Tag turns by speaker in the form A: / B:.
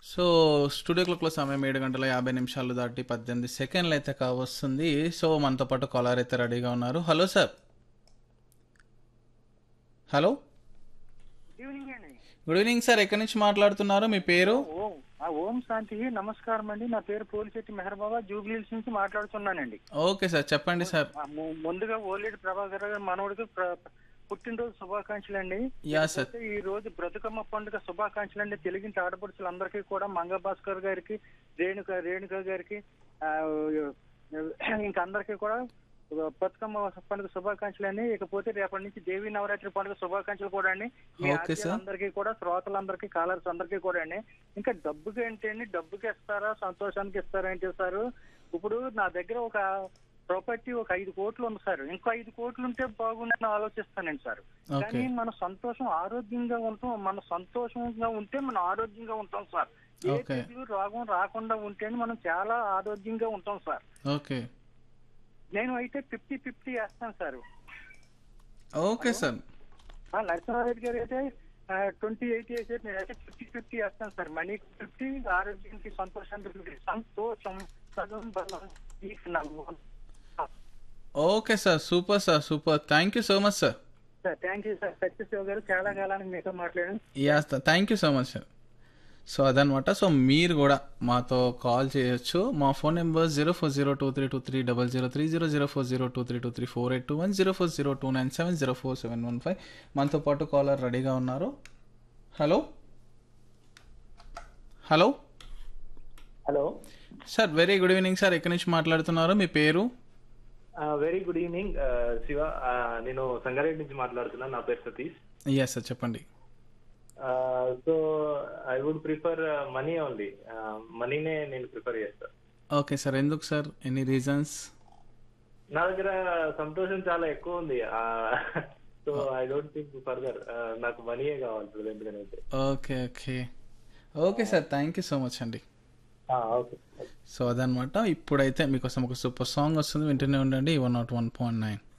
A: So studio క్లాక్లో సమయం ఏడు గంటల యాభై నిమిషాలు దాటి పద్దెనిమిది సెకండ్లు అయితే కావస్తుంది సో మనతో పాటు కాలర్ అయితే రెడీగా ఉన్నారు హలో సార్ హలో
B: ఈవినింగ్ అండి
A: గుడ్ ఈవినింగ్ సార్ ఎక్కడి నుంచి మాట్లాడుతున్నారు మీ పేరు
B: ఓం ఆ ఓం శాంతి నమస్కారం అండి నా పేరు పోలిశెట్టి మెహర్ బాబా జూబ్లీహిల్స్ నుంచి మాట్లాడుతున్నానండి
A: ఓకే సార్ చెప్పండి సార్
B: ఆ, ము- ముందుగా ఓలేటి ప్రభాకర్ గారి మనవడికి ప్ర- పుట్టినరోజు శుభాకాంక్షలు అండి
A: యా సార్
B: ఈ రోజు బ్రతుకమ్మ పండుగ శుభాకాంక్షలు అండి తెలుగింటి ఆడపడుచులందరికీ కూడా మంగ భాస్కర్ గారికి రేణుక రేణుక గారికి ఆ, ఇంకా అందరికీ కూడా బతుకమ్మ పండుగ శుభాకాంక్షలు అండి ఇకపోతే రేపటి నుంచి దేవి నవరాత్రి పండుగ శుభాకాంక్షలు కూడా అండి మీ
A: ఓకే సార్.
B: అందరికీ కూడా శ్రోతలందరికీ కాలర్స్ అందరికీ కూడా అండి ఇంకా డబ్బుకి అంటే అండి డబ్బుకి ఇస్తారా సంతోషానికి ఇస్తారా అంటే సార్ ఇప్పుడు నా దగ్గర ఒక ప్రాపర్టీ ఒక ఐదు కోట్లు ఉంది సార్ ఇంకో ఐదు కోట్లు ఉంటే బాగుందని ఆలోచిస్తానండి సార్
A: ఓకే
B: కానీ మన సంతోషం ఆరోగ్యంగా ఉంటాం మన సంతోషంగా ఉంటే మనం ఆరోగ్యంగా ఉంటాం సార్ ఏ
A: ఓకే.
B: తెగులు రోగం రాకుండా ఉంటేనే మనం చాలా ఆరోగ్యంగా ఉంటాం సార్
A: ఓకే
B: నేను అయితే ఫిఫ్టీ ఫిఫ్టీ వేస్తాను సార్
A: ఓకే సార్
B: ఆ నరసింహారెడ్డి గారు అయితే ట్వంటీ ఎయిట్ వేసే నేనైతే ఫిఫ్టీ ఫిఫ్టీ వేస్తాను సార్ మనీ ఫిఫ్టీ ఆరోగ్యానికి సంతోషానికి 50. సంతోషం సగం బలం ఈ నవ్వు.
A: Okay sir super sir super thank you so much sir
B: sir thank you sir Satyashiva గారు చాలా కాలానికి మీతో మాట్లాడాను
A: yeah sir thank you so much sir so అదనమాట సో మీరు కూడా మాతో కాల్ చేయొచ్చు మా phone number zero four zero two three two three double zero three zero zero four zero two three two three four eight two one zero four zero two nine seven zero four seven one five మనతో పాటు caller రెడీగా ఉన్నారు hello hello
C: hello
A: sir very good evening sir ఎక్కడి నుంచి మాట్లాడుతున్నారు మీ పేరు
C: very good evening Shiva Uh, నేను సంగారెడ్డి నుంచి మాట్లాడుతున్నాను నా పేరు సతీష్
A: ఎస్ సార్ చెప్పండి
C: so I would prefer money only మనీనే నేను ప్రిఫర్ చేస్తాను
A: ఓకే సార్ ఎందుకు సార్ ఎనీ రీజన్స్
C: నా దగ్గర సంతోషం చాలా ఎక్కువ ఉంది so I don't think further నాకు మనీయే కావాలి ప్రజెంట్ అయితే
A: okay okay okay sir thank you so much అండి
C: ఓకే
A: సో అదనమాట ఇప్పుడైతే మీకోసం ఒక సూపర్ సాంగ్ వస్తుంది వింటూనే ఉండండి one nought one point nine